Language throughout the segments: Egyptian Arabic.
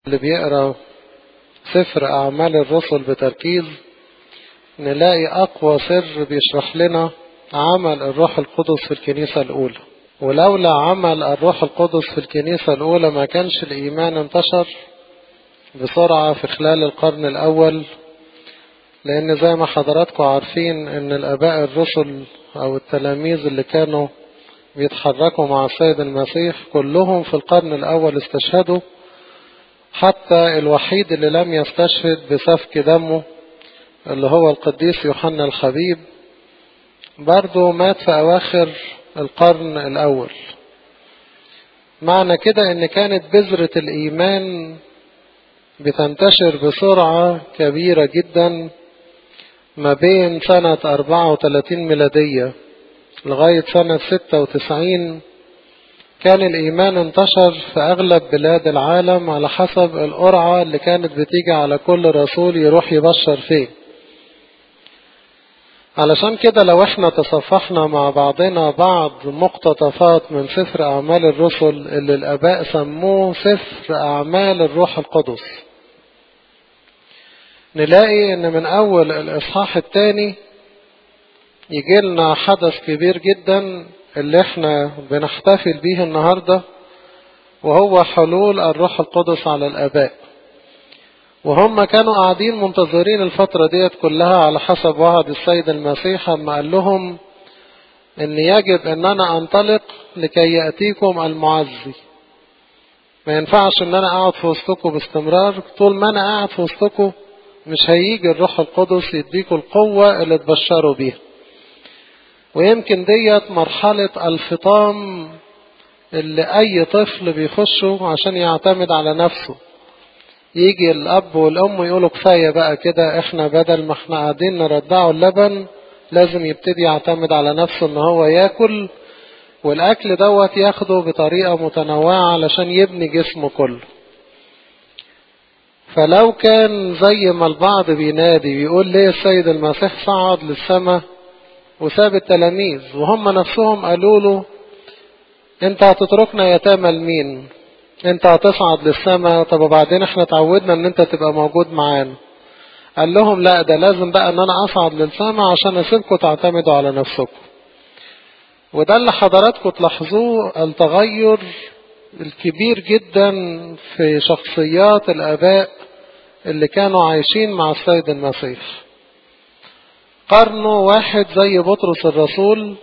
اللي بيقرأ سفر أعمال الرسل بتركيز نلاقي أقوى سر بيشرح لنا عمل الروح القدس في الكنيسة الأولى ولولا عمل الروح القدس في الكنيسة الأولى ما كانش الإيمان انتشر بسرعة في خلال القرن الأول لأن زي ما حضراتكم عارفين أن الآباء الرسل أو التلاميذ اللي كانوا بيتحركوا مع السيد المسيح كلهم في القرن الأول استشهدوا حتى الوحيد اللي لم يستشهد بسفك دمه اللي هو القديس يوحنا الحبيب برضه مات في أواخر القرن الأول معنى كده ان كانت بذرة الإيمان بتنتشر بسرعة كبيرة جدا ما بين سنة 34 ميلادية لغاية سنة 96 كان الإيمان انتشر في أغلب بلاد العالم على حسب القرعة اللي كانت بتيجي على كل رسول يروح يبشر فيه علشان كده لو احنا تصفحنا مع بعضنا بعض مقتطفات من سفر أعمال الرسل اللي الآباء سموه سفر أعمال الروح القدس نلاقي ان من أول الإصحاح الثاني يجي لنا حدث كبير جدا اللي احنا بنحتفل بيه النهاردة وهو حلول الروح القدس على الآباء وهم كانوا قاعدين منتظرين الفترة ديت كلها على حسب وعد السيد المسيح اما قال لهم ان يجب ان انا انطلق لكي يأتيكم المعزي ما ينفعش ان انا اقعد في وسطكم باستمرار طول ما انا قاعد في وسطكم مش هيجي الروح القدس يديكم القوة اللي تبشروا بيها ويمكن ديت مرحلة الفطام اللي اي طفل بيخشه عشان يعتمد على نفسه يجي الاب والام يقولوا كفايه بقى كده احنا بدل ما احنا قاعدين نردعه اللبن لازم يبتدي يعتمد على نفسه ان هو ياكل والاكل دوت ياخده بطريقه متنوعه علشان يبني جسمه كله فلو كان زي ما البعض بينادي بيقول ليه السيد المسيح صعد للسماء وساب التلاميذ وهم نفسهم قالوا له انت هتتركنا يتامى لمين انت هتصعد للسماء طب وبعدين احنا اتعودنا ان انت تبقى موجود معانا قال لهم لا ده لازم بقى ان انا اصعد للسماء عشان اسيبكم تعتمدوا على نفسكم وده اللي حضراتكم تلاحظوه التغير الكبير جدا في شخصيات الاباء اللي كانوا عايشين مع السيد المسيح قرنه واحد زي بطرس الرسول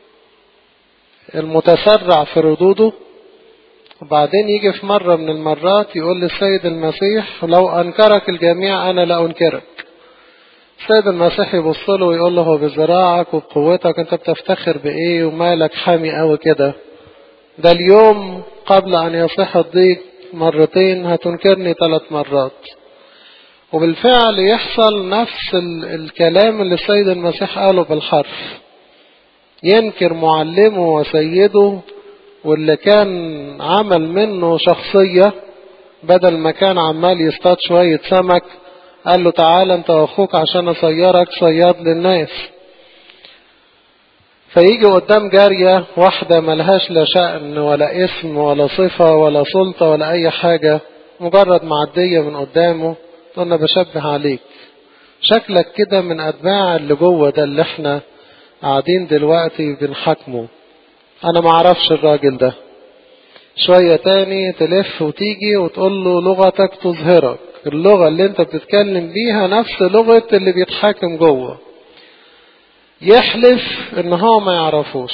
المتسرع في ردوده وبعدين يجي في مرة من المرات يقول للسيد المسيح لو أنكرك الجميع أنا لا أنكرك السيد المسيح يبص له ويقول له بزراعك وبقوتك أنت بتفتخر بإيه ومالك حامي قوي كده ده اليوم قبل أن يصح الضيق مرتين هتنكرني ثلاث مرات وبالفعل يحصل نفس الكلام اللي السيد المسيح قاله بالحرف ينكر معلمه وسيده واللي كان عمل منه شخصية بدل ما كان عمال يصطاد شوية سمك قال له تعالى انت واخوك عشان اصيرك صياد للناس فيجي قدام جارية واحدة ملهاش لا شأن ولا اسم ولا صفة ولا سلطة ولا اي حاجة مجرد معدية من قدامه قلنا بشبه عليك شكلك كده من اتباع اللي جوه ده اللي احنا قاعدين دلوقتي بنحاكمه انا معرفش الراجل ده شوية تاني تلف وتيجي وتقول له لغتك تظهرك اللغة اللي انت بتتكلم بيها نفس لغة اللي بيتحاكم جوه يحلف ان هو ما يعرفوش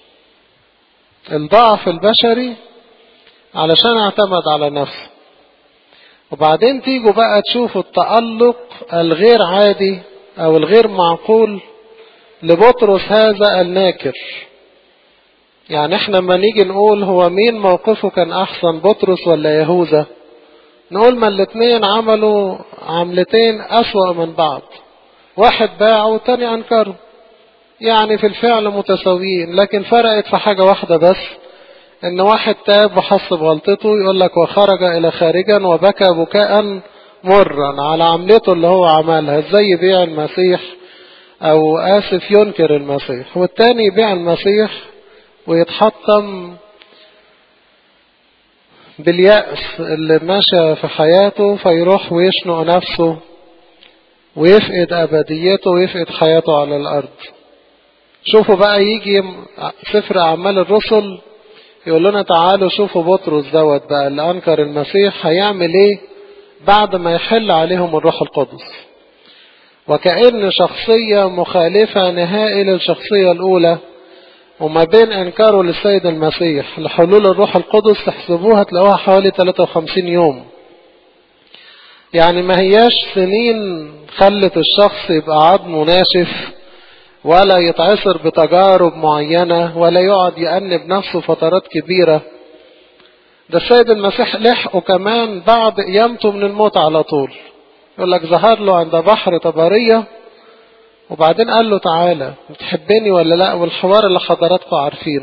الضعف البشري علشان اعتمد على نفسه وبعدين تيجوا بقى تشوفوا التألق الغير عادي او الغير معقول لبطرس هذا الناكر يعني احنا ما نيجي نقول هو مين موقفه كان احسن بطرس ولا يهوذا نقول ما الاتنين عملوا عملتين اسوأ من بعض واحد باعه والتاني انكره يعني في الفعل متساويين لكن فرقت في حاجة واحدة بس ان واحد تاب وحس بغلطته يقول لك وخرج الى خارجا وبكى بكاء مرا على عملته اللي هو عملها ازاي يبيع المسيح او اسف ينكر المسيح والتاني يبيع المسيح ويتحطم باليأس اللي ماشى في حياته فيروح ويشنق نفسه ويفقد أبديته ويفقد حياته على الأرض شوفوا بقى يجي سفر أعمال الرسل يقول لنا تعالوا شوفوا بطرس دوت بقى اللي أنكر المسيح هيعمل إيه بعد ما يحل عليهم الروح القدس وكأن شخصية مخالفة نهائي للشخصية الأولى وما بين إنكاره للسيد المسيح لحلول الروح القدس تحسبوها تلاقوها حوالي 53 يوم يعني ما هياش سنين خلت الشخص يبقى عظمه ناشف ولا يتعصر بتجارب معينة ولا يقعد يأنب نفسه فترات كبيرة ده السيد المسيح لحقه كمان بعد قيامته من الموت على طول يقول لك ظهر له عند بحر طبرية وبعدين قال له تعالى بتحبني ولا لا والحوار اللي حضراتكم عارفينه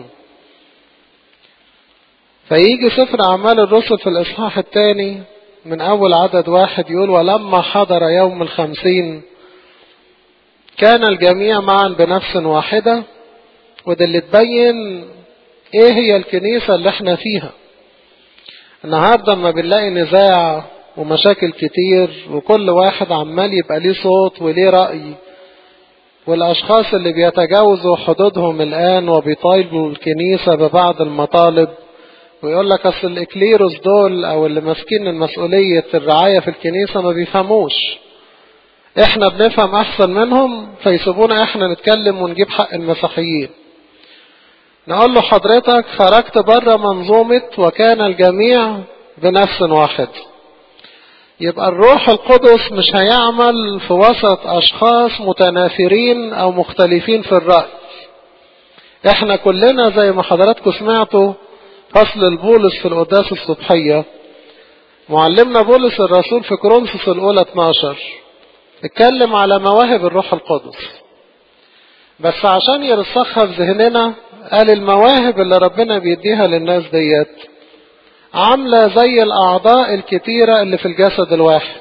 فيجي سفر أعمال الرسل في الإصحاح الثاني من أول عدد واحد يقول ولما حضر يوم الخمسين كان الجميع معا بنفس واحدة وده اللي تبين ايه هي الكنيسة اللي احنا فيها النهاردة لما بنلاقي نزاع ومشاكل كتير وكل واحد عمال يبقى ليه صوت وليه رأي والأشخاص اللي بيتجاوزوا حدودهم الآن وبيطالبوا الكنيسة ببعض المطالب ويقول لك أصل الإكليروس دول أو اللي ماسكين المسؤولية الرعاية في الكنيسة ما بيفهموش احنا بنفهم احسن منهم فيسيبونا احنا نتكلم ونجيب حق المسيحيين نقول له حضرتك خرجت بره منظومة وكان الجميع بنفس واحد يبقى الروح القدس مش هيعمل في وسط اشخاص متنافرين او مختلفين في الرأي احنا كلنا زي ما حضراتكم سمعتوا فصل البولس في القداس الصبحية معلمنا بولس الرسول في كورنثوس الاولى 12 اتكلم على مواهب الروح القدس بس عشان يرسخها في ذهننا قال المواهب اللي ربنا بيديها للناس ديت عاملة زي الأعضاء الكتيرة اللي في الجسد الواحد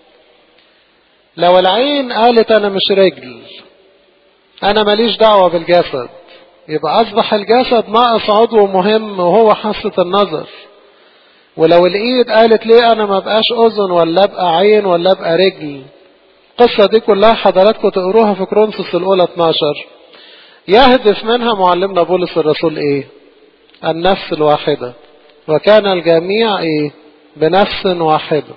لو العين قالت أنا مش رجل أنا ماليش دعوة بالجسد يبقى أصبح الجسد ناقص عضو مهم وهو حاسة النظر ولو الإيد قالت ليه أنا ما بقاش أذن ولا أبقى عين ولا أبقى رجل القصة دي كلها حضراتكم تقروها في كرونسوس الأولى 12 يهدف منها معلمنا بولس الرسول إيه النفس الواحدة وكان الجميع إيه بنفس واحدة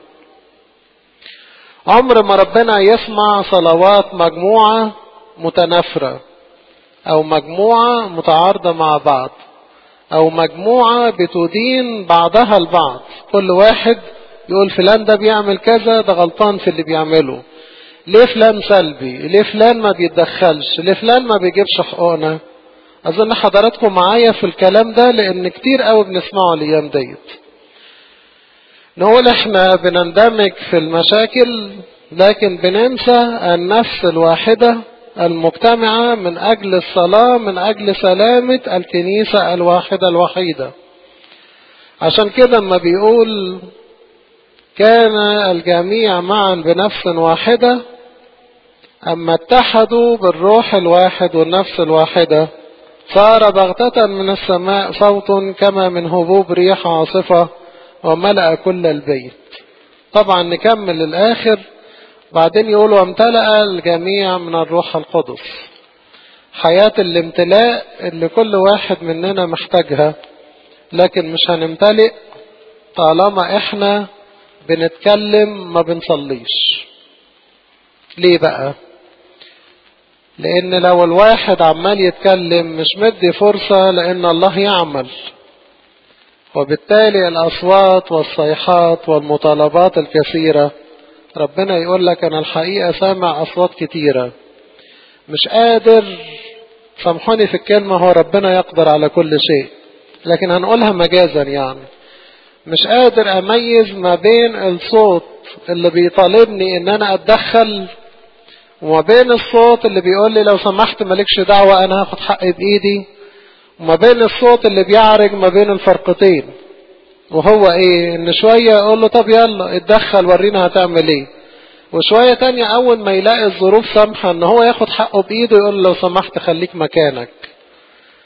عمر ما ربنا يسمع صلوات مجموعة متنافرة أو مجموعة متعارضة مع بعض أو مجموعة بتدين بعضها البعض كل واحد يقول فلان ده بيعمل كذا ده غلطان في اللي بيعمله ليه فلان سلبي ليه فلان ما بيتدخلش ليه فلان ما بيجيبش حقوقنا اظن حضراتكم معايا في الكلام ده لان كتير قوي بنسمعه الايام ديت نقول احنا بنندمج في المشاكل لكن بننسى النفس الواحدة المجتمعة من اجل الصلاة من اجل سلامة الكنيسة الواحدة الوحيدة عشان كده لما بيقول كان الجميع معا بنفس واحدة أما اتحدوا بالروح الواحد والنفس الواحدة صار بغتة من السماء صوت كما من هبوب ريح عاصفة وملأ كل البيت طبعا نكمل الآخر بعدين يقول وامتلأ الجميع من الروح القدس حياة الامتلاء اللي كل واحد مننا محتاجها لكن مش هنمتلئ طالما احنا بنتكلم ما بنصليش ليه بقى لان لو الواحد عمال يتكلم مش مدي فرصة لان الله يعمل وبالتالي الاصوات والصيحات والمطالبات الكثيرة ربنا يقول لك انا الحقيقة سامع اصوات كتيرة مش قادر سامحوني في الكلمة هو ربنا يقدر على كل شيء لكن هنقولها مجازا يعني مش قادر اميز ما بين الصوت اللي بيطالبني ان انا اتدخل وما بين الصوت اللي بيقول لي لو سمحت مالكش دعوة انا هاخد حقي بايدي وما بين الصوت اللي بيعرج ما بين الفرقتين وهو ايه ان شوية اقول له طب يلا اتدخل ورينا هتعمل ايه وشوية تانية اول ما يلاقي الظروف سامحة ان هو ياخد حقه بايده يقول له لو سمحت خليك مكانك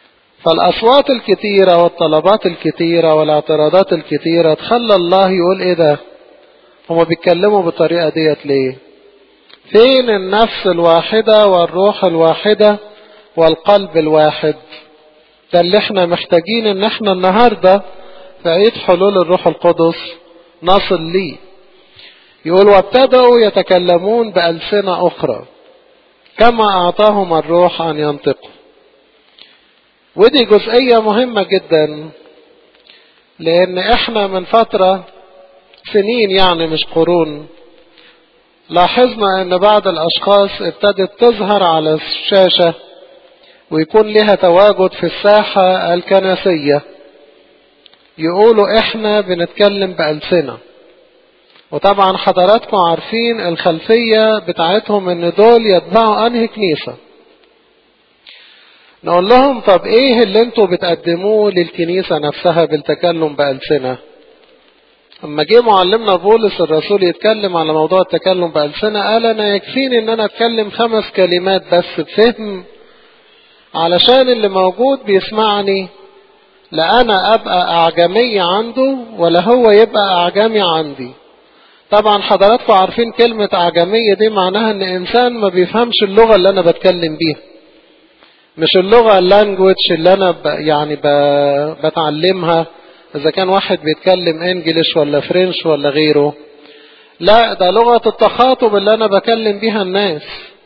فالأصوات الكتيرة والطلبات الكتيرة والاعتراضات الكتيرة تخلى الله يقول ايه ده هما بيتكلموا بالطريقة ديت ليه فين النفس الواحدة والروح الواحدة والقلب الواحد ده اللي احنا محتاجين ان احنا النهاردة في عيد حلول الروح القدس نصل ليه يقول وابتدأوا يتكلمون بألسنة أخرى كما أعطاهم الروح أن ينطقوا ودي جزئية مهمة جدا لأن إحنا من فترة سنين يعني مش قرون لاحظنا أن بعض الأشخاص ابتدت تظهر على الشاشة ويكون لها تواجد في الساحة الكنسية يقولوا إحنا بنتكلم بألسنة وطبعا حضراتكم عارفين الخلفية بتاعتهم ان دول يتبعوا انهي كنيسة نقول لهم طب ايه اللي انتوا بتقدموه للكنيسة نفسها بالتكلم بألسنة اما جه معلمنا بولس الرسول يتكلم على موضوع التكلم بألسنة قال انا يكفيني ان انا اتكلم خمس كلمات بس بفهم علشان اللي موجود بيسمعني لا انا ابقى اعجمي عنده ولا هو يبقى اعجمي عندي طبعا حضراتكم عارفين كلمة أعجمية دي معناها إن إنسان ما بيفهمش اللغة اللي أنا بتكلم بيها مش اللغة اللانجوج اللي أنا ب يعني ب بتعلمها إذا كان واحد بيتكلم إنجليش ولا فرنش ولا غيره لا ده لغة التخاطب اللي أنا بكلم بيها الناس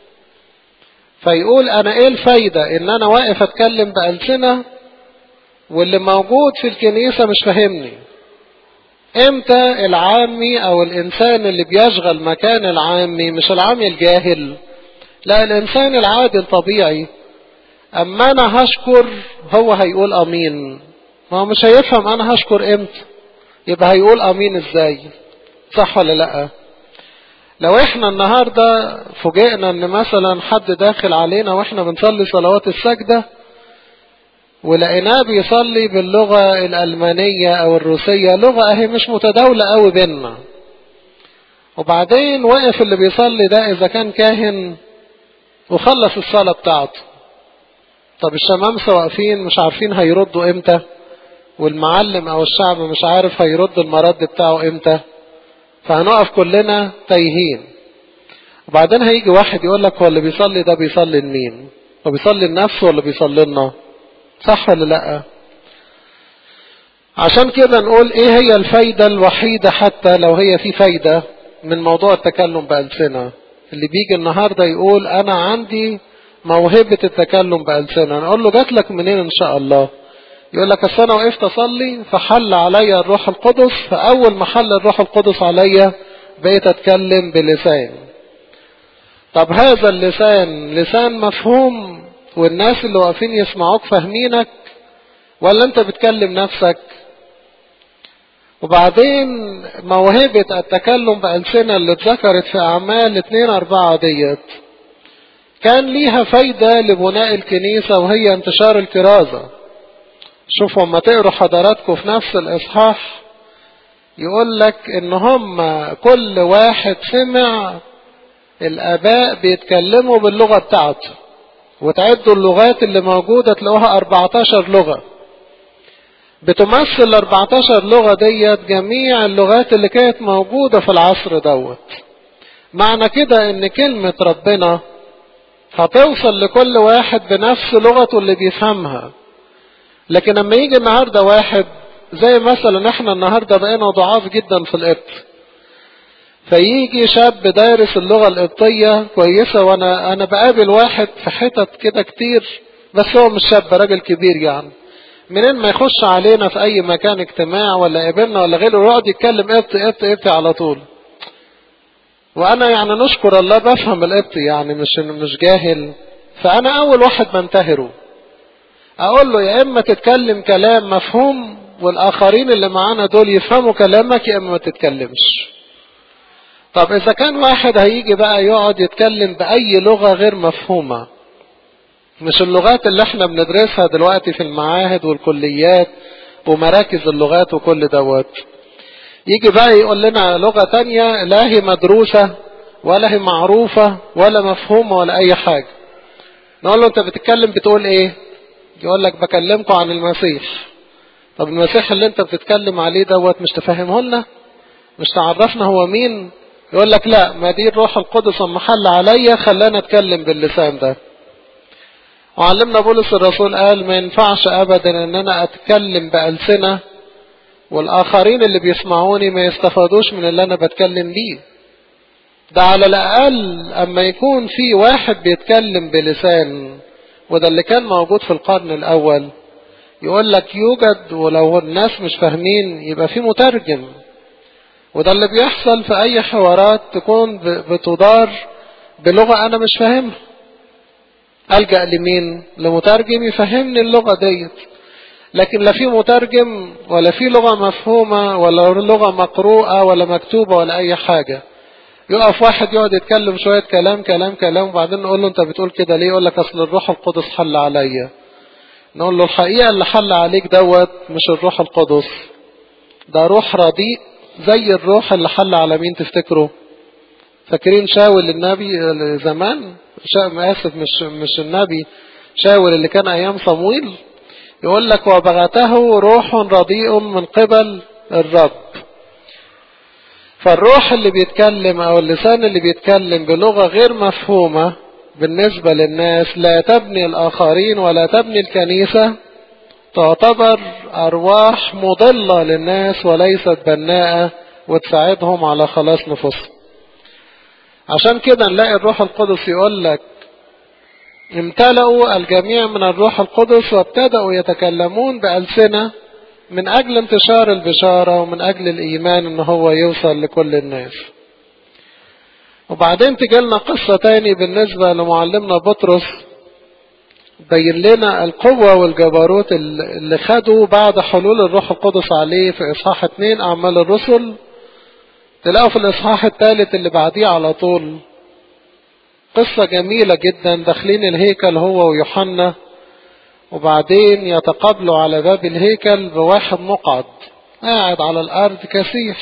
فيقول أنا إيه الفايدة إن أنا واقف أتكلم بألسنة واللي موجود في الكنيسة مش فاهمني امتى العامي او الانسان اللي بيشغل مكان العامي مش العامي الجاهل لا الانسان العادي الطبيعي اما انا هشكر هو هيقول امين ما هو مش هيفهم انا هشكر امتى يبقى هيقول امين ازاي صح ولا لا لو احنا النهاردة فوجئنا ان مثلا حد داخل علينا واحنا بنصلي صلوات السجدة ولقيناه بيصلي باللغة الألمانية أو الروسية لغة أهي مش متداولة قوي بينا وبعدين وقف اللي بيصلي ده إذا كان كاهن وخلص الصلاة بتاعته طب الشمامسة واقفين مش عارفين هيردوا إمتى والمعلم أو الشعب مش عارف هيرد المرد بتاعه إمتى فهنقف كلنا تايهين وبعدين هيجي واحد يقول لك هو اللي بيصلي ده بيصلي لمين هو بيصلي لنفسه ولا بيصلي لنا صح ولا لا عشان كده نقول ايه هي الفايدة الوحيدة حتى لو هي في فايدة من موضوع التكلم بألسنة اللي بيجي النهاردة يقول انا عندي موهبة التكلم بألسنة نقول له جات لك منين ان شاء الله يقول لك اصل انا وقفت اصلي فحل عليا الروح القدس فاول ما حل الروح القدس عليا بقيت اتكلم بلسان طب هذا اللسان لسان مفهوم والناس اللي واقفين يسمعوك فاهمينك ولا انت بتكلم نفسك وبعدين موهبة التكلم بألسنة اللي اتذكرت في أعمال 2 أربعة ديت كان ليها فايدة لبناء الكنيسة وهي انتشار الكرازة شوفوا اما تقروا حضراتكم في نفس الإصحاح يقول لك ان هم كل واحد سمع الآباء بيتكلموا باللغة بتاعته وتعدوا اللغات اللي موجودة تلاقوها 14 لغة بتمثل ال 14 لغة ديت جميع اللغات اللي كانت موجودة في العصر دوت معنى كده ان كلمة ربنا هتوصل لكل واحد بنفس لغته اللي بيفهمها لكن لما يجي النهاردة واحد زي مثلا احنا النهاردة بقينا ضعاف جدا في القبط فيجي شاب دارس اللغة القبطية كويسة وانا انا بقابل واحد في حتت كده كتير بس هو مش شاب راجل كبير يعني منين ما يخش علينا في اي مكان اجتماع ولا قابلنا ولا غيره يقعد يتكلم قبط قبط قبط على طول وانا يعني نشكر الله بفهم القبط يعني مش مش جاهل فانا اول واحد بنتهره اقول له يا اما تتكلم كلام مفهوم والاخرين اللي معانا دول يفهموا كلامك يا اما ما تتكلمش طب اذا كان واحد هيجي بقى يقعد يتكلم باي لغة غير مفهومة مش اللغات اللي احنا بندرسها دلوقتي في المعاهد والكليات ومراكز اللغات وكل دوت يجي بقى يقول لنا لغة تانية لا هي مدروسة ولا هي معروفة ولا مفهومة ولا اي حاجة نقول له انت بتتكلم بتقول ايه يقول لك بكلمكم عن المسيح طب المسيح اللي انت بتتكلم عليه دوت مش تفهمه لنا مش تعرفنا هو مين يقول لك لا ما دي الروح القدس اما حل عليا خلانا اتكلم باللسان ده وعلمنا بولس الرسول قال ما ينفعش ابدا ان انا اتكلم بألسنة والاخرين اللي بيسمعوني ما يستفادوش من اللي انا بتكلم بيه ده على الاقل اما يكون في واحد بيتكلم بلسان وده اللي كان موجود في القرن الاول يقول لك يوجد ولو الناس مش فاهمين يبقى في مترجم وده اللي بيحصل في اي حوارات تكون بتدار بلغة انا مش فاهمها الجأ لمين لمترجم يفهمني اللغة ديت لكن لا في مترجم ولا في لغة مفهومة ولا لغة مقروءة ولا مكتوبة ولا اي حاجة يقف واحد يقعد يتكلم شوية كلام كلام كلام وبعدين نقول له انت بتقول كده ليه يقول لك اصل الروح القدس حل عليا نقول له الحقيقة اللي حل عليك دوت مش الروح القدس ده روح رديء زي الروح اللي حل على مين تفتكروا فاكرين شاول النبي زمان شا... اسف مش مش النبي شاول اللي كان ايام صمويل يقول لك وبغته روح رديء من قبل الرب فالروح اللي بيتكلم او اللسان اللي بيتكلم بلغة غير مفهومة بالنسبة للناس لا تبني الاخرين ولا تبني الكنيسة تعتبر ارواح مضلة للناس وليست بناءة وتساعدهم على خلاص نفوسهم عشان كده نلاقي الروح القدس يقول لك امتلأوا الجميع من الروح القدس وابتدأوا يتكلمون بألسنة من أجل انتشار البشارة ومن أجل الإيمان إن هو يوصل لكل الناس وبعدين تجي لنا قصة تاني بالنسبة لمعلمنا بطرس بين لنا القوة والجبروت اللي خدوا بعد حلول الروح القدس عليه في إصحاح 2 أعمال الرسل تلاقوا في الإصحاح الثالث اللي بعديه على طول قصة جميلة جدا داخلين الهيكل هو ويوحنا وبعدين يتقابلوا على باب الهيكل بواحد مقعد قاعد على الأرض كسيح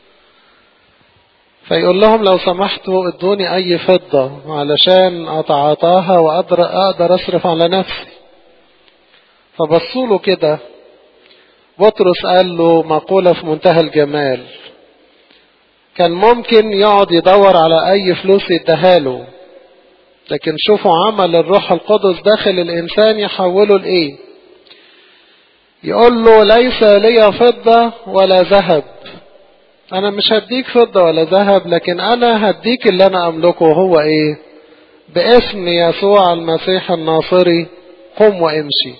فيقول لهم لو سمحتوا ادوني أي فضة علشان أتعاطاها وأقدر أقدر أصرف على نفسي فبصوا له كده بطرس قال له مقولة في منتهى الجمال كان ممكن يقعد يدور على أي فلوس يديها له لكن شوفوا عمل الروح القدس داخل الإنسان يحوله لإيه يقول له ليس لي فضة ولا ذهب أنا مش هديك فضة ولا ذهب لكن أنا هديك اللي أنا أملكه هو إيه باسم يسوع المسيح الناصري قم وامشي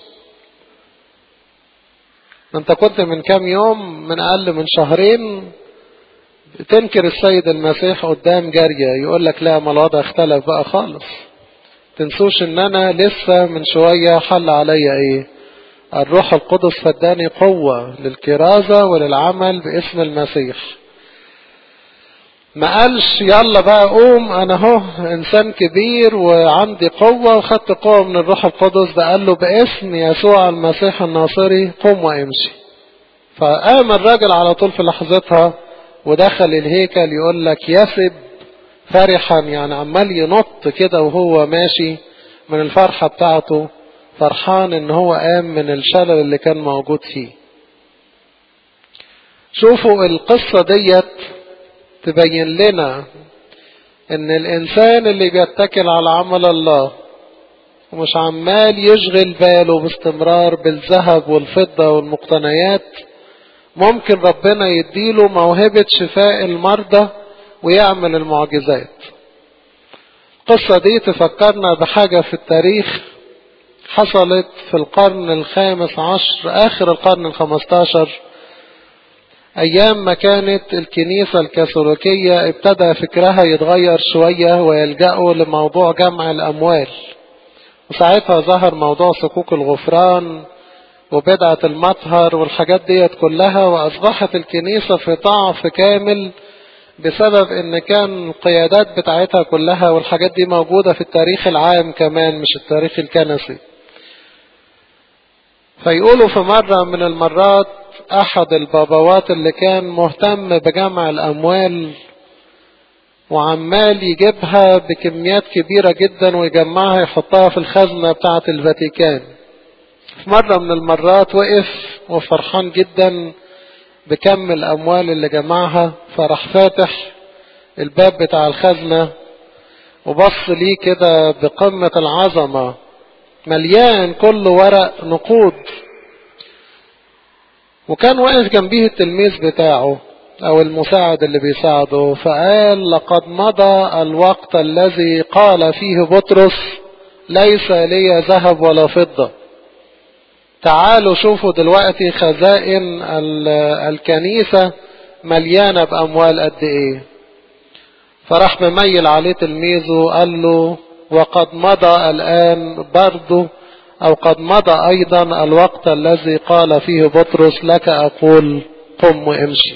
انت كنت من كام يوم من أقل من شهرين تنكر السيد المسيح قدام جارية يقول لك لا ما الوضع اختلف بقى خالص تنسوش ان انا لسه من شوية حل عليا ايه الروح القدس فداني قوة للكرازة وللعمل باسم المسيح ما قالش يلا بقى قوم انا هو انسان كبير وعندي قوة وخدت قوة من الروح القدس ده قال له باسم يسوع المسيح الناصري قم وامشي فقام الراجل على طول في لحظتها ودخل الهيكل يقول لك يسب فرحا يعني عمال ينط كده وهو ماشي من الفرحة بتاعته فرحان ان هو قام من الشلل اللي كان موجود فيه شوفوا القصة ديت تبين لنا ان الانسان اللي بيتكل على عمل الله ومش عمال يشغل باله باستمرار بالذهب والفضة والمقتنيات ممكن ربنا يديله موهبة شفاء المرضى ويعمل المعجزات القصة دي تفكرنا بحاجة في التاريخ حصلت في القرن الخامس عشر آخر القرن الخمستاشر أيام ما كانت الكنيسة الكاثوليكية ابتدى فكرها يتغير شوية ويلجأوا لموضوع جمع الأموال وساعتها ظهر موضوع صكوك الغفران وبدعة المطهر والحاجات ديت كلها وأصبحت الكنيسة في ضعف كامل بسبب ان كان القيادات بتاعتها كلها والحاجات دي موجودة في التاريخ العام كمان مش التاريخ الكنسي فيقولوا في مرة من المرات احد البابوات اللي كان مهتم بجمع الاموال وعمال يجيبها بكميات كبيرة جدا ويجمعها يحطها في الخزنة بتاعة الفاتيكان في مرة من المرات وقف وفرحان جدا بكم الأموال اللي جمعها فراح فاتح الباب بتاع الخزنة وبص ليه كده بقمة العظمة مليان كل ورق نقود وكان واقف جنبيه التلميذ بتاعه او المساعد اللي بيساعده فقال لقد مضى الوقت الذي قال فيه بطرس ليس لي ذهب ولا فضة تعالوا شوفوا دلوقتي خزائن الكنيسة مليانة بأموال قد ايه فراح مميل عليه تلميذه وقال له وقد مضى الآن برضه أو قد مضى أيضا الوقت الذي قال فيه بطرس لك أقول قم وامشي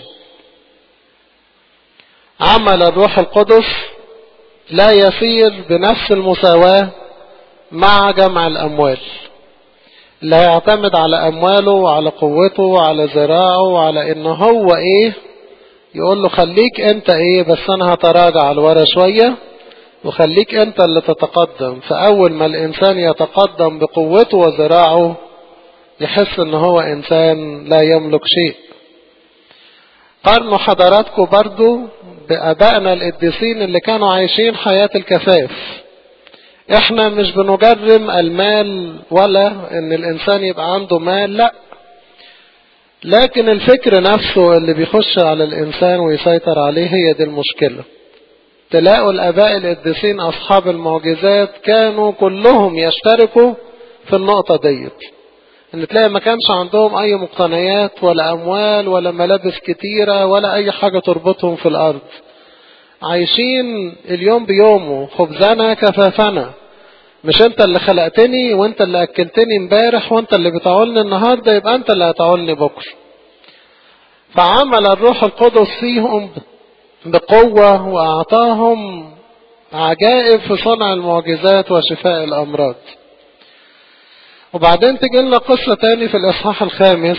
عمل الروح القدس لا يسير بنفس المساواة مع جمع الأموال اللي هيعتمد على أمواله وعلى قوته وعلى ذراعه وعلى إن هو إيه يقول له خليك أنت إيه بس أنا هتراجع لورا شوية وخليك أنت اللي تتقدم فأول ما الإنسان يتقدم بقوته وذراعه يحس إن هو إنسان لا يملك شيء قارنوا حضراتكم برضو بأبائنا القديسين اللي كانوا عايشين حياة الكفاف احنا مش بنجرم المال ولا ان الانسان يبقى عنده مال لا لكن الفكر نفسه اللي بيخش على الانسان ويسيطر عليه هي دي المشكلة تلاقوا الاباء القديسين اصحاب المعجزات كانوا كلهم يشتركوا في النقطة ديت ان تلاقي ما كانش عندهم اي مقتنيات ولا اموال ولا ملابس كتيرة ولا اي حاجة تربطهم في الارض عايشين اليوم بيومه خبزنا كفافنا مش انت اللي خلقتني وانت اللي اكلتني امبارح وانت اللي بتعولني النهاردة يبقى انت اللي هتعولني بكرة فعمل الروح القدس فيهم بقوة واعطاهم عجائب في صنع المعجزات وشفاء الامراض وبعدين تجي لنا قصة تاني في الاصحاح الخامس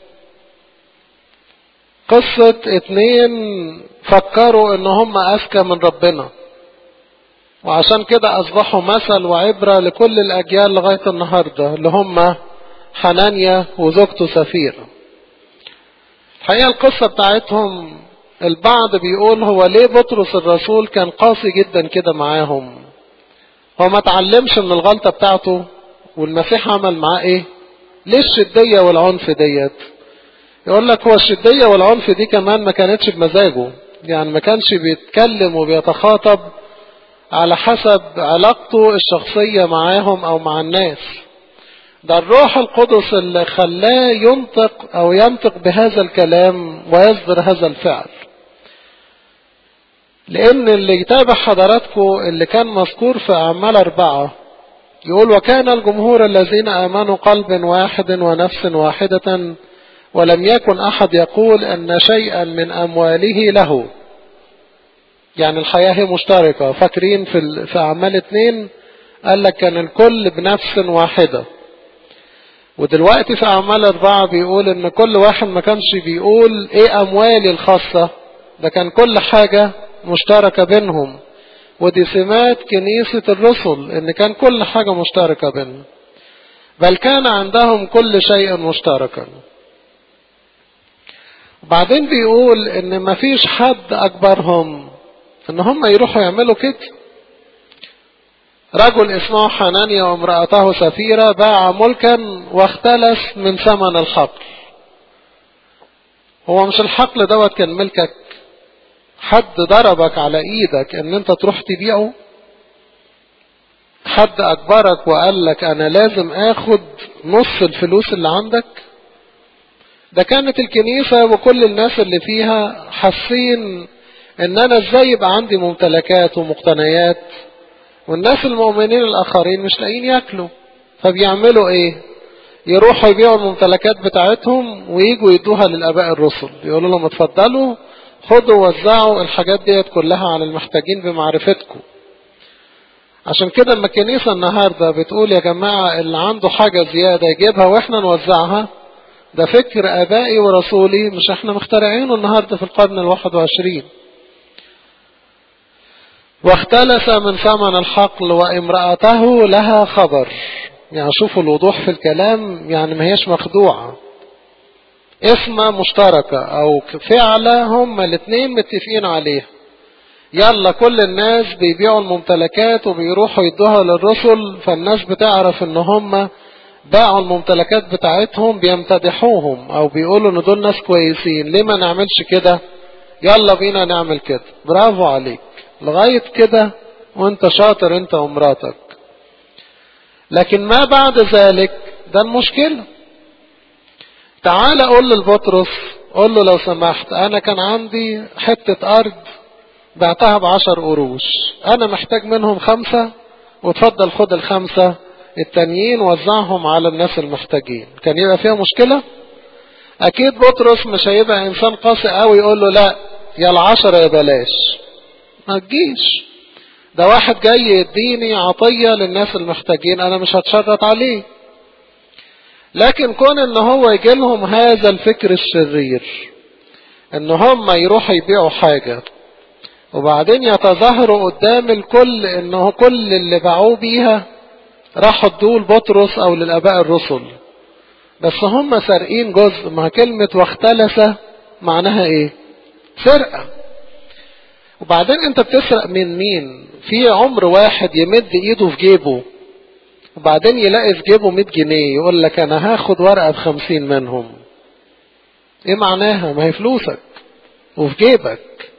قصة اتنين فكروا ان هم اذكى من ربنا وعشان كده اصبحوا مثل وعبرة لكل الاجيال لغاية النهاردة اللي هم حنانيا وزوجته سفيرة الحقيقة القصة بتاعتهم البعض بيقول هو ليه بطرس الرسول كان قاسي جدا كده معاهم هو ما تعلمش من الغلطة بتاعته والمسيح عمل معاه ايه ليه الشدية والعنف ديت يقول لك هو الشدية والعنف دي كمان ما كانتش بمزاجه يعني ما كانش بيتكلم وبيتخاطب على حسب علاقته الشخصية معاهم او مع الناس ده الروح القدس اللي خلاه ينطق او ينطق بهذا الكلام ويصدر هذا الفعل لان اللي يتابع حضراتكم اللي كان مذكور في اعمال اربعة يقول وكان الجمهور الذين امنوا قلب واحد ونفس واحدة ولم يكن احد يقول ان شيئا من امواله له يعني الحياة هي مشتركة فاكرين في, في اعمال اتنين قال لك كان الكل بنفس واحدة ودلوقتي في اعمال اربعة بيقول ان كل واحد ما كانش بيقول ايه اموالي الخاصة ده كان كل حاجة مشتركة بينهم ودي سمات كنيسة الرسل ان كان كل حاجة مشتركة بينهم بل كان عندهم كل شيء مشتركا وبعدين بيقول ان مفيش حد اكبرهم ان هم يروحوا يعملوا كده رجل اسمه حنانيا وامرأته سفيرة باع ملكا واختلس من ثمن الحقل هو مش الحقل دوت كان ملكك حد ضربك على ايدك ان انت تروح تبيعه حد اجبرك وقال لك انا لازم اخد نص الفلوس اللي عندك ده كانت الكنيسة وكل الناس اللي فيها حاسين ان انا ازاي يبقى عندي ممتلكات ومقتنيات والناس المؤمنين الاخرين مش لاقيين ياكلوا فبيعملوا ايه يروحوا يبيعوا الممتلكات بتاعتهم ويجوا يدوها للاباء الرسل يقولوا لهم اتفضلوا خدوا وزعوا الحاجات ديت كلها على المحتاجين بمعرفتكم عشان كده اما الكنيسة النهاردة بتقول يا جماعة اللي عنده حاجة زيادة يجيبها واحنا نوزعها ده فكر ابائي ورسولي مش احنا مخترعينه النهاردة في القرن الواحد وعشرين واختلس من ثمن الحقل وامرأته لها خبر يعني شوفوا الوضوح في الكلام يعني ما هيش مخدوعة اسمة مشتركة او فعلة هما الاثنين متفقين عليها يلا كل الناس بيبيعوا الممتلكات وبيروحوا يدوها للرسل فالناس بتعرف ان هم باعوا الممتلكات بتاعتهم بيمتدحوهم او بيقولوا ان دول ناس كويسين ليه ما نعملش كده يلا بينا نعمل كده برافو عليك لغاية كده وانت شاطر انت ومراتك لكن ما بعد ذلك ده المشكلة تعال قول للبطرس قول له لو سمحت انا كان عندي حتة ارض بعتها بعشر قروش انا محتاج منهم خمسة وتفضل خد الخمسة التانيين وزعهم على الناس المحتاجين كان يبقى فيها مشكلة اكيد بطرس مش هيبقى انسان قاسي قوي يقول له لا يا العشرة يا بلاش ما تجيش ده واحد جاي يديني عطية للناس المحتاجين انا مش هتشرط عليه لكن كون ان هو يجي لهم هذا الفكر الشرير ان هم يروحوا يبيعوا حاجة وبعدين يتظاهروا قدام الكل انه كل اللي باعوه بيها راحوا ادوه لبطرس او للاباء الرسل بس هم سارقين جزء ما كلمة واختلس معناها ايه سرقة وبعدين انت بتسرق من مين في عمر واحد يمد ايده في جيبه وبعدين يلاقي في جيبه 100 جنيه يقول لك انا هاخد ورقة بخمسين منهم ايه معناها ما هي فلوسك وفي جيبك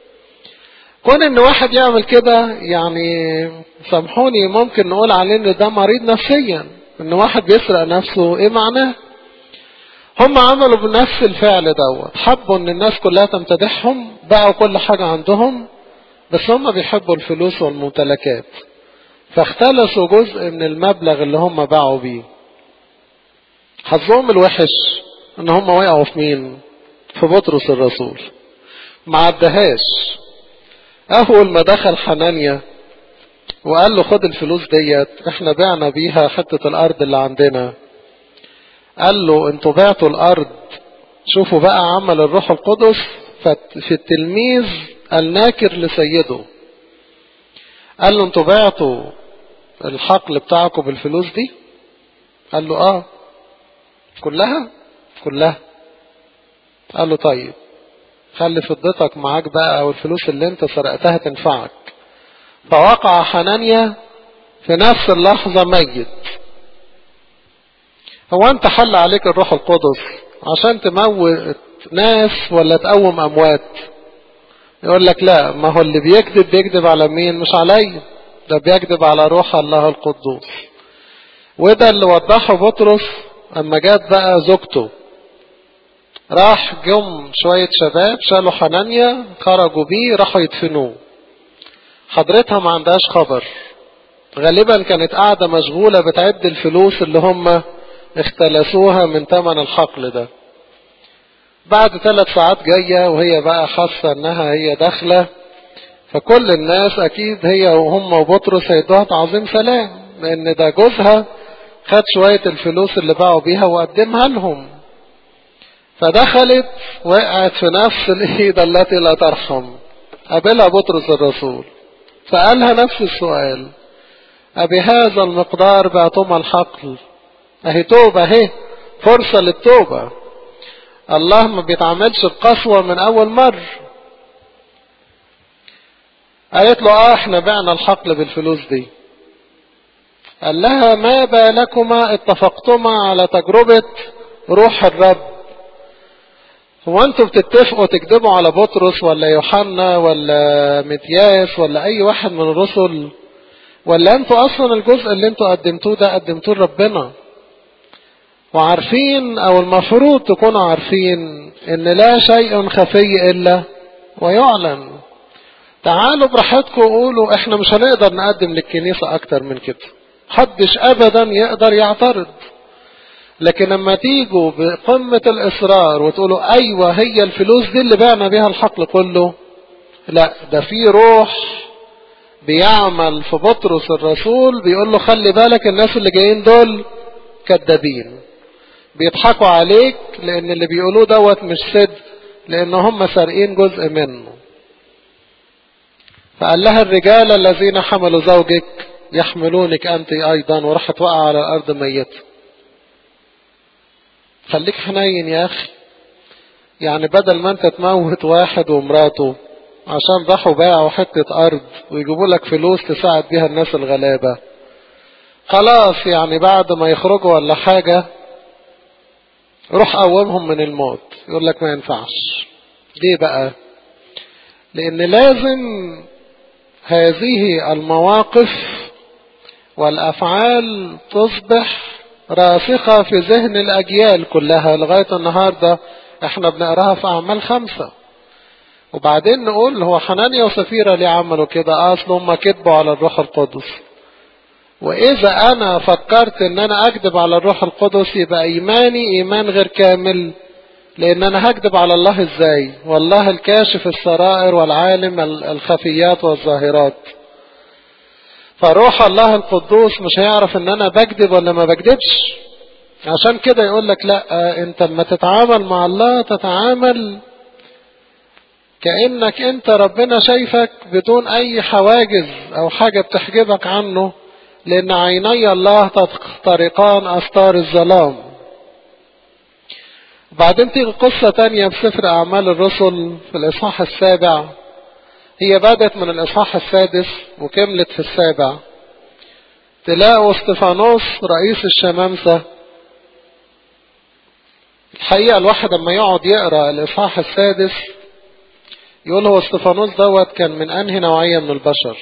كون ان واحد يعمل كده يعني سامحوني ممكن نقول عليه ان ده مريض نفسيا ان واحد بيسرق نفسه ايه معناه هم عملوا بنفس الفعل دوت حبوا ان الناس كلها تمتدحهم باعوا كل حاجة عندهم بس هم بيحبوا الفلوس والممتلكات فاختلسوا جزء من المبلغ اللي هم باعوا بيه حظهم الوحش ان هم وقعوا في مين في بطرس الرسول ما عدهاش اول ما دخل حنانيا وقال له خد الفلوس ديت احنا بعنا بيها حتة الارض اللي عندنا قال له انتوا بعتوا الارض شوفوا بقى عمل الروح القدس في التلميذ الناكر لسيده قال له انتوا بعتوا الحقل بتاعكم بالفلوس دي قال له اه كلها كلها قال له طيب خلي فضتك معاك بقى او الفلوس اللي انت سرقتها تنفعك فوقع حنانيا في نفس اللحظة ميت هو انت حل عليك الروح القدس عشان تموت ناس ولا تقوم اموات يقول لك لا ما هو اللي بيكذب بيكذب على مين مش عليا ده بيكذب على روح الله القدوس وده اللي وضحه بطرس اما جات بقى زوجته راح جم شوية شباب شالوا حنانيا خرجوا بيه راحوا يدفنوه حضرتها ما عندهاش خبر غالبا كانت قاعدة مشغولة بتعد الفلوس اللي هم اختلسوها من ثمن الحقل ده بعد ثلاث ساعات جاية وهي بقى حاسة انها هي داخلة فكل الناس اكيد هي وهم وبطرس هيدوها تعظيم سلام لان ده جوزها خد شوية الفلوس اللي باعوا بيها وقدمها لهم فدخلت وقعت في نفس الايد التي لا ترحم قابلها بطرس الرسول سألها نفس السؤال أبهذا المقدار بعتم الحقل أهي توبة أهي فرصة للتوبة الله ما بيتعملش بقسوة من أول مرة قالت له اه احنا بعنا الحقل بالفلوس دي قال لها ما بالكما اتفقتما على تجربة روح الرب هو انتوا بتتفقوا تكذبوا على بطرس ولا يوحنا ولا متياس ولا اي واحد من الرسل ولا انتوا اصلا الجزء اللي انتوا قدمتوه ده قدمتوه لربنا وعارفين او المفروض تكونوا عارفين ان لا شيء خفي الا ويعلن تعالوا براحتكم قولوا احنا مش هنقدر نقدم للكنيسة اكتر من كده حدش ابدا يقدر يعترض لكن لما تيجوا بقمة الاصرار وتقولوا ايوه هي الفلوس دي اللي بعنا بيها الحقل كله لا ده في روح بيعمل في بطرس الرسول بيقول له خلي بالك الناس اللي جايين دول كذابين بيضحكوا عليك لان اللي بيقولوه دوت مش صدق لان هم سارقين جزء منه فقال لها الرجال الذين حملوا زوجك يحملونك أنت أيضا وراحت وقع على الأرض ميتة خليك حنين يا أخي يعني بدل ما أنت تموت واحد ومراته عشان راحوا باعوا حتة أرض ويجيبوا لك فلوس تساعد بيها الناس الغلابة خلاص يعني بعد ما يخرجوا ولا حاجة روح قومهم من الموت يقول لك ما ينفعش ليه بقى لأن لازم هذه المواقف والأفعال تصبح راسخة في ذهن الأجيال كلها لغاية النهاردة احنا بنقراها في أعمال خمسة وبعدين نقول هو حنانيا وسفيرة ليه عملوا كده أصل هم كذبوا على الروح القدس وإذا أنا فكرت إن أنا أكذب على الروح القدس يبقى إيماني إيمان غير كامل لأن أنا هكذب على الله إزاي والله الكاشف السرائر والعالم الخفيات والظاهرات فروح الله القدوس مش هيعرف إن أنا بكذب ولا ما بكذبش عشان كده يقول لك لا أنت لما تتعامل مع الله تتعامل كأنك أنت ربنا شايفك بدون أي حواجز أو حاجة بتحجبك عنه لأن عيني الله تخترقان أستار الظلام بعدين تيجي قصة تانية بسفر أعمال الرسل في الإصحاح السابع هي بدت من الإصحاح السادس وكملت في السابع تلاقوا استفانوس رئيس الشمامسة الحقيقة الواحد لما يقعد يقرأ الإصحاح السادس يقول هو استفانوس دوت كان من أنهي نوعية من البشر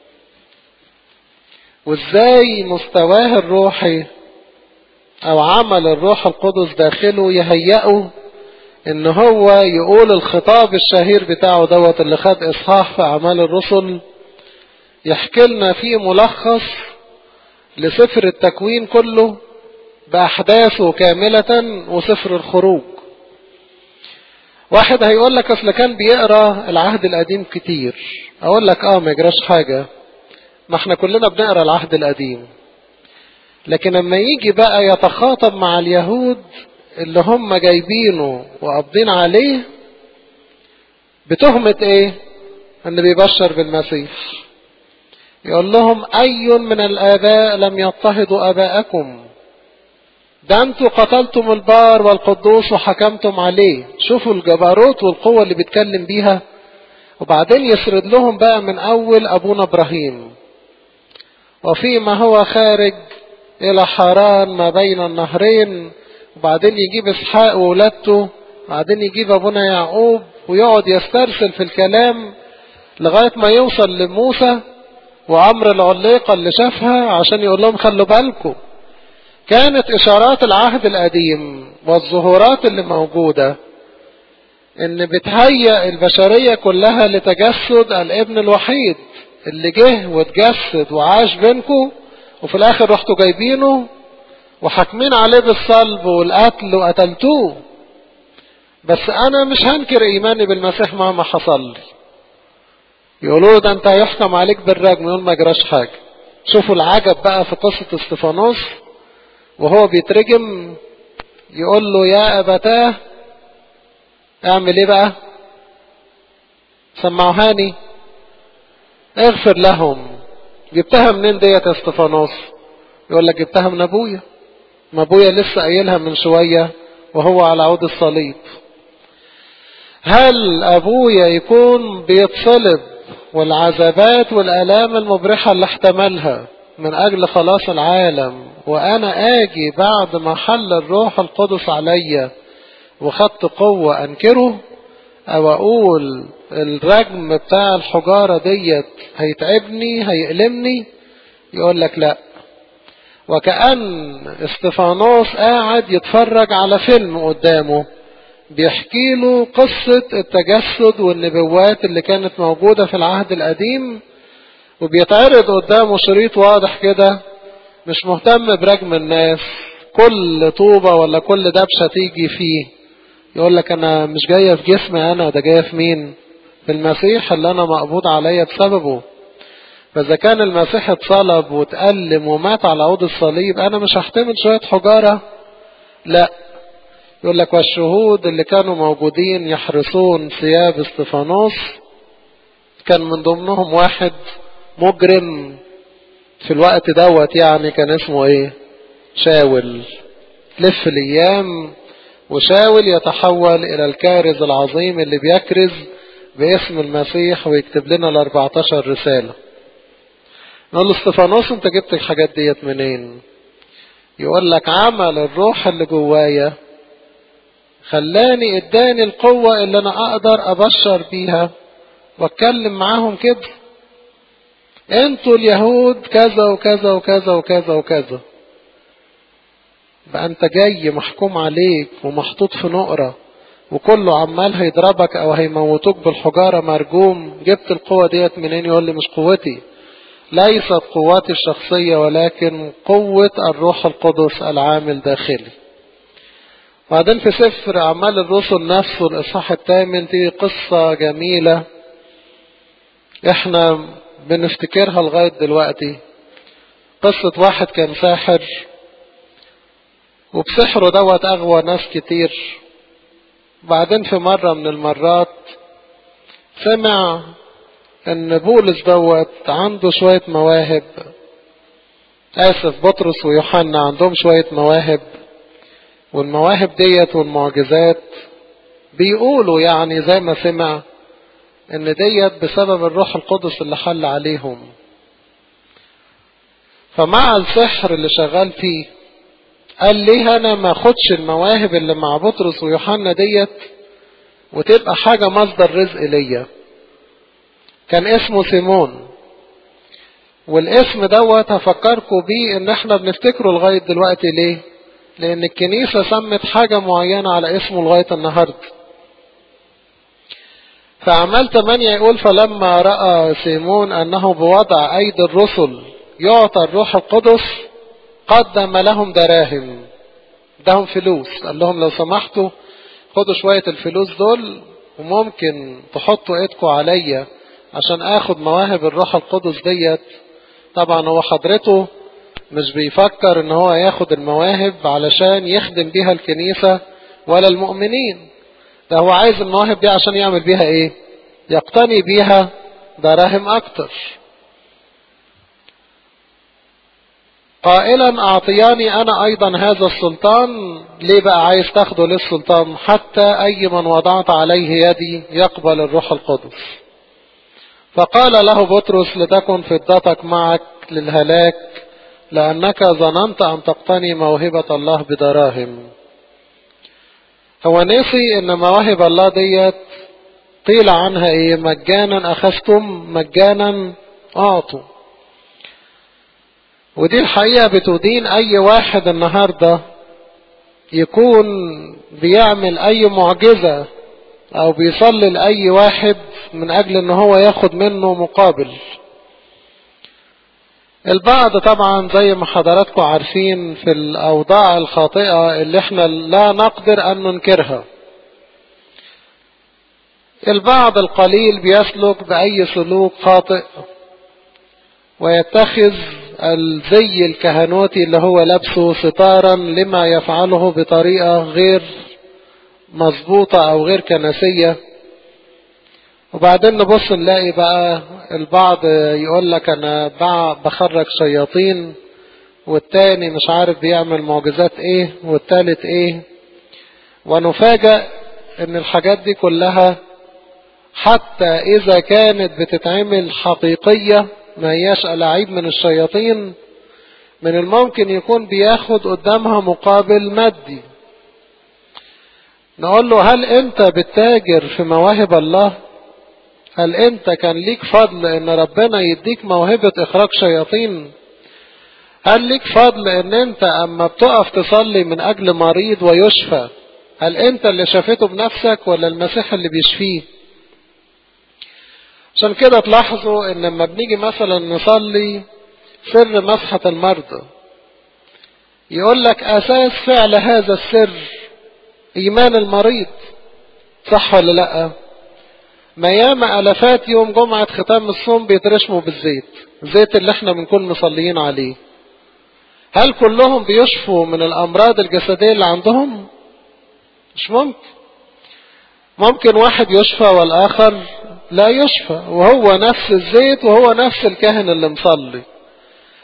وازاي مستواه الروحي او عمل الروح القدس داخله يهيئه ان هو يقول الخطاب الشهير بتاعه دوت اللي خد اصحاح في اعمال الرسل يحكي لنا فيه ملخص لسفر التكوين كله باحداثه كاملة وسفر الخروج واحد هيقول لك اصل كان بيقرا العهد القديم كتير اقول لك اه ما يجراش حاجه ما احنا كلنا بنقرا العهد القديم لكن لما يجي بقى يتخاطب مع اليهود اللي هم جايبينه وقابضين عليه بتهمة ايه ان بيبشر بالمسيح يقول لهم اي من الاباء لم يضطهدوا اباءكم ده انتوا قتلتم البار والقدوس وحكمتم عليه شوفوا الجبروت والقوة اللي بيتكلم بيها وبعدين يسرد لهم بقى من اول ابونا ابراهيم وفيما هو خارج إلى حران ما بين النهرين وبعدين يجيب إسحاق وولادته وبعدين يجيب أبونا يعقوب ويقعد يسترسل في الكلام لغاية ما يوصل لموسى وعمر العليقة اللي شافها عشان يقول لهم خلوا بالكم كانت إشارات العهد القديم والظهورات اللي موجودة إن بتهيأ البشرية كلها لتجسد الابن الوحيد اللي جه واتجسد وعاش بينكم وفي الاخر رحتوا جايبينه وحاكمين عليه بالصلب والقتل وقتلتوه بس انا مش هنكر ايماني بالمسيح مهما حصل لي يقولوا ده انت هيحكم عليك بالرجم يقول ما جراش حاجه شوفوا العجب بقى في قصه استفانوس وهو بيترجم يقول له يا ابتاه اعمل ايه بقى سمعوهاني اغفر لهم جبتها منين ديت يا استفانوس يقول لك جبتها من ابويا ما ابويا لسه قايلها من شويه وهو على عود الصليب هل ابويا يكون بيتصلب والعذابات والالام المبرحه اللي احتملها من اجل خلاص العالم وانا اجي بعد ما حل الروح القدس عليا وخدت قوه انكره او اقول الرجم بتاع الحجارة ديت هيتعبني هيألمني يقول لك لا وكأن استفانوس قاعد يتفرج على فيلم قدامه بيحكي له قصة التجسد والنبوات اللي كانت موجودة في العهد القديم وبيتعرض قدامه شريط واضح كده مش مهتم برجم الناس كل طوبة ولا كل دبشة تيجي فيه يقول لك انا مش جاية في جسمي انا ده جاية في مين في المسيح اللي انا مقبوض عليا بسببه فاذا كان المسيح اتصلب واتألم ومات على عود الصليب انا مش هحتمل شوية حجارة لا يقول لك والشهود اللي كانوا موجودين يحرسون ثياب استفانوس كان من ضمنهم واحد مجرم في الوقت دوت يعني كان اسمه ايه شاول تلف الايام وشاول يتحول الى الكارز العظيم اللي بيكرز باسم المسيح ويكتب لنا ال 14 رسالة نقول له استفانوس انت جبت الحاجات ديت منين يقول لك عمل الروح اللي جوايا خلاني اداني القوة اللي انا اقدر ابشر بيها واتكلم معاهم كده انتوا اليهود كذا وكذا وكذا وكذا وكذا بقى انت جاي محكوم عليك ومحطوط في نقرة وكله عمال هيضربك او هيموتوك بالحجارة مرجوم جبت القوة ديت منين يقول لي مش قوتي ليست قواتي الشخصية ولكن قوة الروح القدس العامل داخلي بعدين في سفر أعمال الرسل نفسه الإصحاح الثامن دي قصة جميلة احنا بنفتكرها لغاية دلوقتي قصة واحد كان ساحر وبسحره دوت أغوى ناس كتير بعدين في مرة من المرات سمع ان بولس دوت عنده شوية مواهب اسف بطرس ويوحنا عندهم شوية مواهب والمواهب ديت والمعجزات بيقولوا يعني زي ما سمع ان ديت بسبب الروح القدس اللي حل عليهم فمع السحر اللي شغال فيه قال ليه انا ما اخدش المواهب اللي مع بطرس ويوحنا ديت وتبقى حاجة مصدر رزق ليا كان اسمه سيمون والاسم دوت هفكركم بيه ان احنا بنفتكره لغاية دلوقتي ليه لان الكنيسة سمت حاجة معينة على اسمه لغاية النهاردة فعمال 8 يقول فلما رأى سيمون انه بوضع ايدي الرسل يعطى الروح القدس قدم لهم دراهم ادهم فلوس قال لهم لو سمحتوا خدوا شوية الفلوس دول وممكن تحطوا ايدكم عليا عشان اخد مواهب الروح القدس ديت طبعا هو حضرته مش بيفكر ان هو ياخد المواهب علشان يخدم بيها الكنيسة ولا المؤمنين ده هو عايز المواهب دي عشان يعمل بيها ايه يقتني بيها دراهم اكتر قائلا اعطياني انا ايضا هذا السلطان ليه بقى عايز تاخده للسلطان حتى اي من وضعت عليه يدي يقبل الروح القدس فقال له بطرس لتكن فضتك معك للهلاك لأنك ظننت أن تقتني موهبة الله بدراهم هو نسي ان مواهب الله ديت قيل عنها ايه مجانا اخذتم مجانا اعطوا ودي الحقيقة بتدين اي واحد النهاردة يكون بيعمل اي معجزة او بيصلي لاي واحد من اجل ان هو ياخد منه مقابل البعض طبعا زي ما حضراتكم عارفين في الاوضاع الخاطئة اللي احنا لا نقدر ان ننكرها البعض القليل بيسلك باي سلوك خاطئ ويتخذ الزي الكهنوتي اللي هو لابسه ستارا لما يفعله بطريقة غير مظبوطة او غير كنسية وبعدين نبص نلاقي بقى البعض يقول لك انا بخرج شياطين والتاني مش عارف بيعمل معجزات ايه والتالت ايه ونفاجأ ان الحاجات دي كلها حتى اذا كانت بتتعمل حقيقية ما هياش ألاعيب من الشياطين من الممكن يكون بياخد قدامها مقابل مادي نقول له هل انت بتتاجر في مواهب الله هل انت كان ليك فضل ان ربنا يديك موهبة اخراج شياطين هل ليك فضل ان انت اما بتقف تصلي من اجل مريض ويشفى هل انت اللي شافته بنفسك ولا المسيح اللي بيشفيه عشان كده تلاحظوا ان لما بنيجي مثلا نصلي سر مسحة المرضى يقول لك اساس فعل هذا السر ايمان المريض صح ولا لا ما ياما الافات يوم جمعة ختام الصوم بيترشموا بالزيت الزيت اللي احنا بنكون مصليين عليه هل كلهم بيشفوا من الامراض الجسدية اللي عندهم مش ممكن ممكن واحد يشفى والاخر لا يشفى وهو نفس الزيت وهو نفس الكاهن اللي مصلي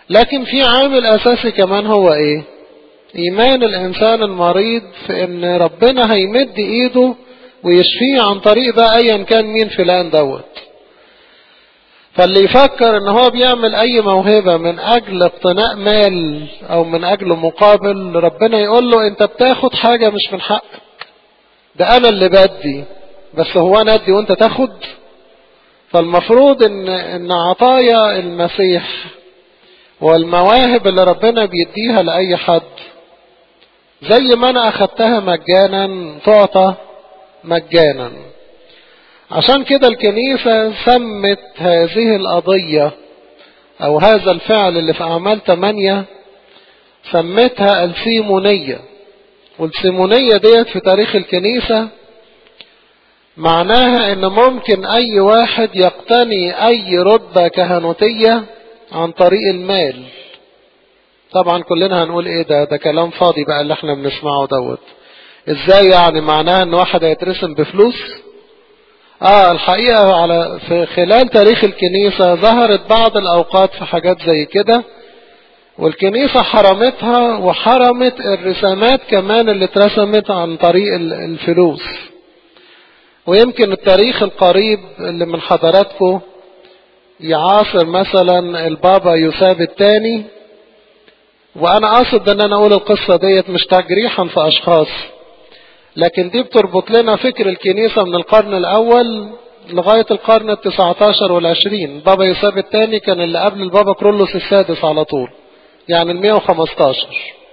لكن في عامل اساسي كمان هو ايه ايمان الانسان المريض في ان ربنا هيمد ايده ويشفيه عن طريق ده ايا كان مين فلان دوت فاللي يفكر ان هو بيعمل اي موهبة من اجل اقتناء مال او من اجل مقابل ربنا يقول له انت بتاخد حاجة مش من حقك ده انا اللي بدي بس هو انا ادي وانت تاخد فالمفروض ان ان عطايا المسيح والمواهب اللي ربنا بيديها لاي حد زي ما انا اخدتها مجانا تعطى مجانا عشان كده الكنيسة سمت هذه القضية او هذا الفعل اللي في اعمال 8 سمتها السيمونية والسيمونية ديت في تاريخ الكنيسة معناها ان ممكن اي واحد يقتني اي رتبة كهنوتية عن طريق المال طبعا كلنا هنقول ايه ده ده كلام فاضي بقى اللي احنا بنسمعه دوت ازاي يعني معناها ان واحد هيترسم بفلوس اه الحقيقة على في خلال تاريخ الكنيسة ظهرت بعض الاوقات في حاجات زي كده والكنيسة حرمتها وحرمت الرسامات كمان اللي اترسمت عن طريق الفلوس ويمكن التاريخ القريب اللي من حضراتكم يعاصر مثلا البابا يوساب الثاني وانا قاصد ان انا اقول القصة ديت مش تجريحا في اشخاص لكن دي بتربط لنا فكر الكنيسة من القرن الاول لغاية القرن التسعة عشر والعشرين بابا يوساب الثاني كان اللي قبل البابا كرولوس السادس على طول يعني المية وخمستاشر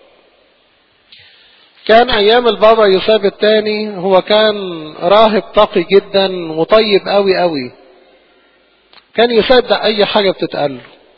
كان ايام البابا يوساب الثاني هو كان راهب تقي جدا وطيب قوي قوي كان يصدق اي حاجة بتتقال له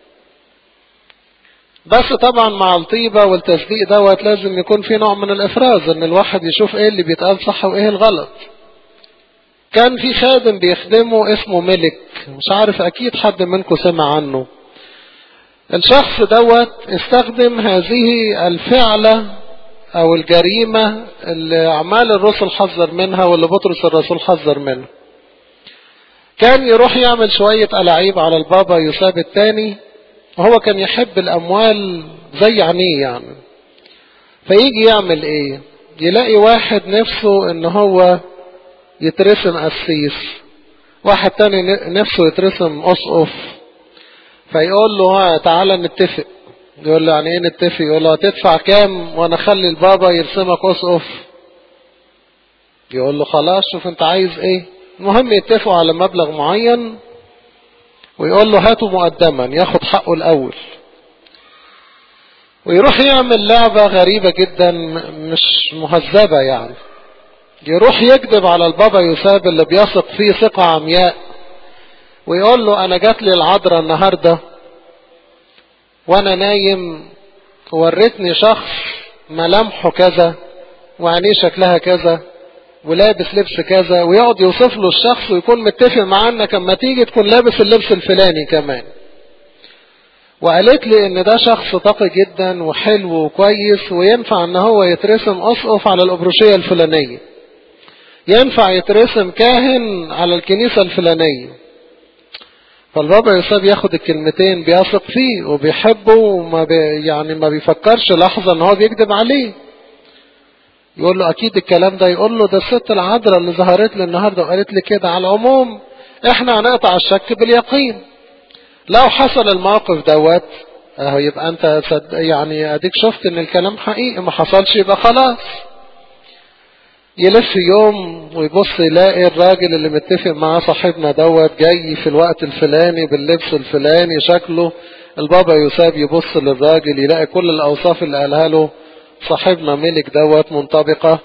بس طبعا مع الطيبة والتصديق دوت لازم يكون في نوع من الافراز ان الواحد يشوف ايه اللي بيتقال صح وايه الغلط كان في خادم بيخدمه اسمه ملك مش عارف اكيد حد منكم سمع عنه الشخص دوت استخدم هذه الفعلة او الجريمة اللي اعمال الرسل حذر منها واللي بطرس الرسول حذر منها كان يروح يعمل شوية ألاعيب على البابا يوساب الثاني وهو كان يحب الأموال زي عينيه يعني فيجي يعمل ايه يلاقي واحد نفسه ان هو يترسم قسيس واحد تاني نفسه يترسم أسقف فيقول له ها تعالى نتفق يقول له يعني ايه نتفق يقول له هتدفع كام وانا اخلي البابا يرسمك اسقف يقول له خلاص شوف انت عايز ايه المهم يتفقوا على مبلغ معين ويقول له هاته مقدما ياخد حقه الاول ويروح يعمل لعبة غريبة جدا مش مهذبة يعني يروح يكذب على البابا يوساب اللي بيثق فيه ثقة عمياء ويقول له انا جات لي العذراء النهارده وانا نايم ورتني شخص ملامحه كذا وعينيه شكلها كذا ولابس لبس كذا ويقعد يوصف له الشخص ويكون متفق معاه انك اما تيجي تكون لابس اللبس الفلاني كمان وقالت لي ان ده شخص تقي جدا وحلو وكويس وينفع ان هو يترسم اسقف على الابروشية الفلانية ينفع يترسم كاهن على الكنيسة الفلانية فالبابا يوسف ياخد الكلمتين بيثق فيه وبيحبه وما بي يعني ما بيفكرش لحظة ان هو بيكذب عليه يقول له اكيد الكلام ده يقول له ده الست العذراء اللي ظهرت لي النهارده وقالت لي كده على العموم احنا هنقطع الشك باليقين لو حصل الموقف دوت اهو يبقى انت صد يعني اديك شفت ان الكلام حقيقي ما حصلش يبقى خلاص يلف يوم ويبص يلاقي الراجل اللي متفق معاه صاحبنا دوت جاي في الوقت الفلاني باللبس الفلاني شكله البابا يوسف يبص للراجل يلاقي كل الاوصاف اللي قالها له صاحبنا ملك دوت منطبقة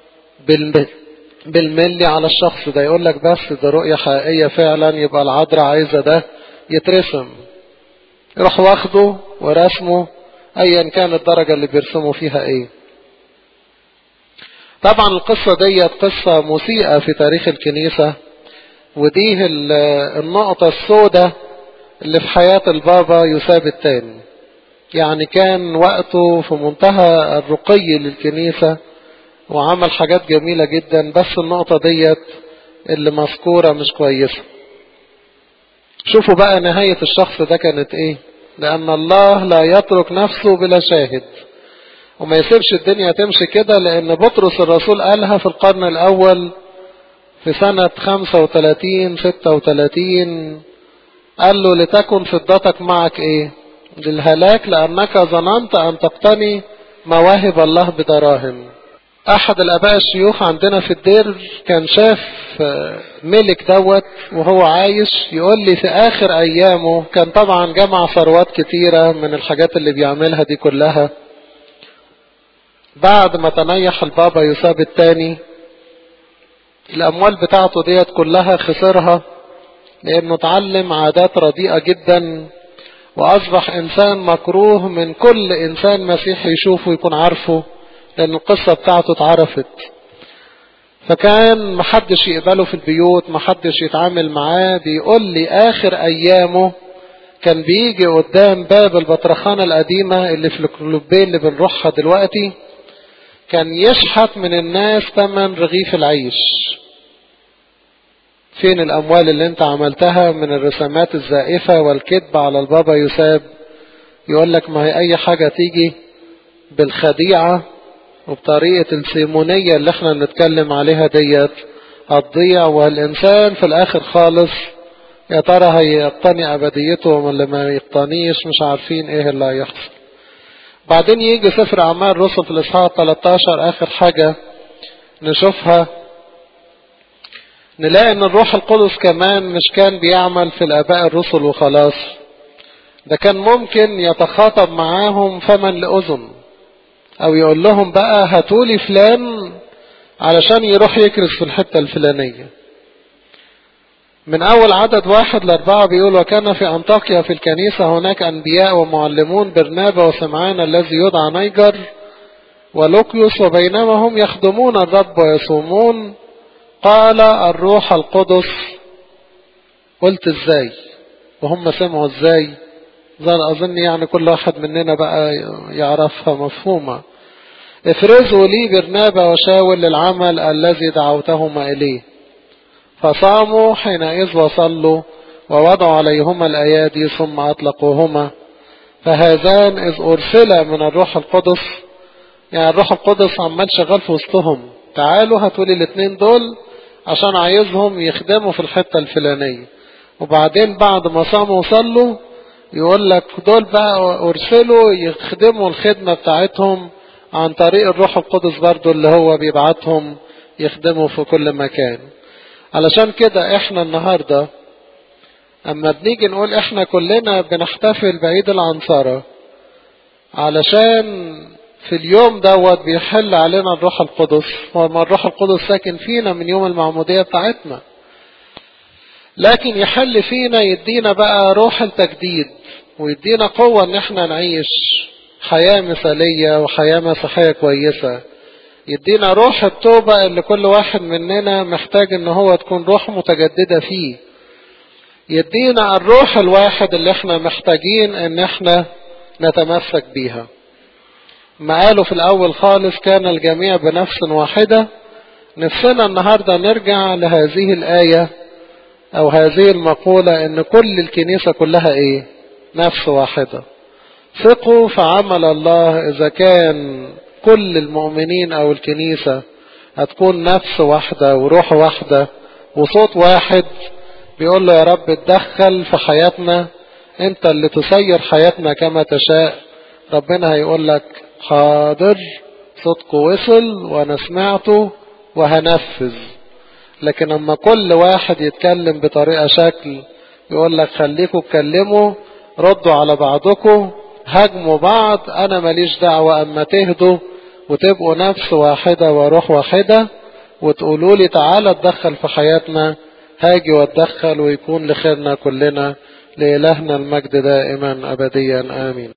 بالملي على الشخص ده يقول لك بس ده رؤية حقيقية فعلا يبقى العذراء عايزة ده يترسم يروح واخده ورسمه ايا كان الدرجة اللي بيرسموا فيها ايه طبعا القصة ديت قصة مسيئة في تاريخ الكنيسة ودي النقطة السوداء اللي في حياة البابا يوساب الثاني يعني كان وقته في منتهى الرقي للكنيسة وعمل حاجات جميلة جدا بس النقطة ديت اللي مذكورة مش كويسة شوفوا بقى نهاية الشخص ده كانت ايه لأن الله لا يترك نفسه بلا شاهد وما يسيبش الدنيا تمشي كده لأن بطرس الرسول قالها في القرن الأول في سنة 35 36 قال له لتكن فضتك معك ايه للهلاك لأنك ظننت أن تقتني مواهب الله بدراهم أحد الآباء الشيوخ عندنا في الدير كان شاف ملك دوت وهو عايش يقول لي في آخر أيامه كان طبعا جمع ثروات كتيرة من الحاجات اللي بيعملها دي كلها بعد ما تنيح البابا يوساب الثاني الأموال بتاعته ديت كلها خسرها لأنه اتعلم عادات رديئة جدا وأصبح إنسان مكروه من كل إنسان مسيحي يشوفه يكون عارفه لأن القصة بتاعته اتعرفت فكان محدش يقبله في البيوت محدش يتعامل معاه بيقول لي آخر أيامه كان بيجي قدام باب البطرخانة القديمة اللي في الكلوبين اللي بنروحها دلوقتي كان يشحت من الناس ثمن رغيف العيش فين الأموال اللي انت عملتها من الرسامات الزائفة والكذب على البابا يساب يقول لك ما هي أي حاجة تيجي بالخديعة وبطريقة السيمونية اللي احنا بنتكلم عليها ديت هتضيع والإنسان في الآخر خالص يا ترى هيقتني أبديته ولا ما يقتنيش مش عارفين ايه اللي هيحصل بعدين يجي سفر أعمال الرسل في الإصحاح 13 آخر حاجة نشوفها نلاقي ان الروح القدس كمان مش كان بيعمل في الاباء الرسل وخلاص ده كان ممكن يتخاطب معاهم فمن لأذن او يقول لهم بقى هاتولي فلان علشان يروح يكرس في الحتة الفلانية من اول عدد واحد لاربعة بيقول وكان في انطاكيا في الكنيسة هناك انبياء ومعلمون برنابا وسمعان الذي يدعى نيجر ولوكيوس وبينما هم يخدمون الرب ويصومون قال الروح القدس قلت ازاي وهم سمعوا ازاي اظن يعني كل واحد مننا بقى يعرفها مفهومة افرزوا لي برنابا وشاول للعمل الذي دعوتهما اليه فصاموا حينئذ وصلوا ووضعوا عليهما الايادي ثم اطلقوهما فهذان اذ ارسلا من الروح القدس يعني الروح القدس عمال شغال في وسطهم تعالوا هاتولي الاثنين دول عشان عايزهم يخدموا في الحتة الفلانية وبعدين بعد ما صاموا وصلوا يقول لك دول بقى ارسلوا يخدموا الخدمة بتاعتهم عن طريق الروح القدس برضو اللي هو بيبعتهم يخدموا في كل مكان علشان كده احنا النهاردة اما بنيجي نقول احنا كلنا بنحتفل بعيد العنصرة علشان في اليوم دوت بيحل علينا الروح القدس وما الروح القدس ساكن فينا من يوم المعمودية بتاعتنا لكن يحل فينا يدينا بقى روح التجديد ويدينا قوة ان احنا نعيش حياة مثالية وحياة مسيحية كويسة يدينا روح التوبة اللي كل واحد مننا محتاج ان هو تكون روح متجددة فيه يدينا الروح الواحد اللي احنا محتاجين ان احنا نتمسك بيها ما قالوا في الأول خالص كان الجميع بنفس واحدة نفسنا النهاردة نرجع لهذه الآية أو هذه المقولة إن كل الكنيسة كلها إيه نفس واحدة ثقوا في عمل الله إذا كان كل المؤمنين أو الكنيسة هتكون نفس واحدة وروح واحدة وصوت واحد بيقول له يا رب اتدخل في حياتنا انت اللي تسير حياتنا كما تشاء ربنا هيقول لك حاضر صدقه وصل وانا سمعته وهنفذ لكن اما كل واحد يتكلم بطريقة شكل يقول لك خليكوا اتكلموا ردوا على بعضكم هاجموا بعض انا ماليش دعوة اما تهدوا وتبقوا نفس واحدة وروح واحدة وتقولوا لي تعالى اتدخل في حياتنا هاجي واتدخل ويكون لخيرنا كلنا لإلهنا المجد دائما أبديا آمين